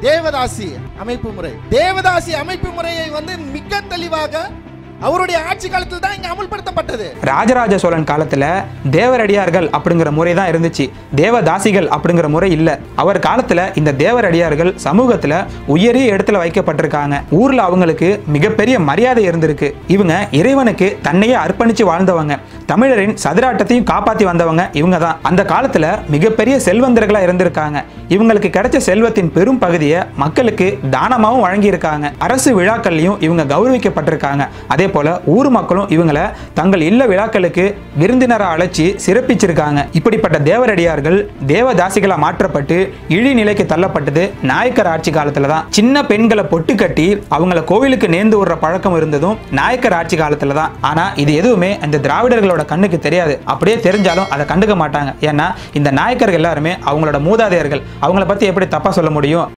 தேவதாசி அமைப்பு முறை தேவதாசி அமைப்பு முறையை வந்து மிக தெளிவாக அவருடைய ஆட்சி காலத்தில் தான் இங்க அமுல்படுத்தப்பட்டது ராஜராஜ சோழன் காலத்துல தேவரடியார்கள் அப்படிங்கிற முறை தான் இருந்துச்சு தேவதாசிகள் அப்படிங்கிற முறை இல்ல அவர் காலத்துல இந்த தேவரடியார்கள் சமூகத்துல உயரிய இடத்துல வைக்கப்பட்டிருக்காங்க ஊர்ல அவங்களுக்கு மிகப்பெரிய மரியாதை இருந்திருக்கு இவங்க இறைவனுக்கு தன்னையே அர்ப்பணிச்சு வாழ்ந்தவங்க தமிழரின் சதுராட்டத்தையும் காப்பாத்தி வந்தவங்க இவங்க தான் அந்த காலத்துல மிகப்பெரிய செல்வந்தர்களா இருந்திருக்காங்க இவங்களுக்கு கிடைச்ச செல்வத்தின் பெரும் பகுதியை மக்களுக்கு தானமாகவும் வழங்கியிருக்காங்க அரசு விழாக்கள்லையும் இவங்க கௌரவிக்கப்பட்டிருக்காங்க அதே போல ஊர் மக்களும் இவங்களை தங்கள் இல்ல விழாக்களுக்கு விருந்தினரா அழைச்சி சிறப்பிச்சிருக்காங்க இப்படிப்பட்ட தேவரடியார்கள் தேவதாசிகளா மாற்றப்பட்டு இழிநிலைக்கு தள்ளப்பட்டது நாயக்கர் ஆட்சி காலத்துல தான் சின்ன பெண்களை பொட்டு கட்டி அவங்கள கோவிலுக்கு நேர்ந்து விடுற பழக்கம் இருந்ததும் நாயக்கர் ஆட்சி காலத்துல தான் ஆனா இது எதுவுமே அந்த திராவிடர்களோட கண்ணுக்கு தெரியாது அப்படியே தெரிஞ்சாலும் அதை கண்டுக்க மாட்டாங்க ஏன்னா இந்த நாயக்கர்கள் எல்லாருமே அவங்களோட மூதாதையர்கள் அவங்கள பத்தி எப்படி தப்பா சொல்ல முடியும்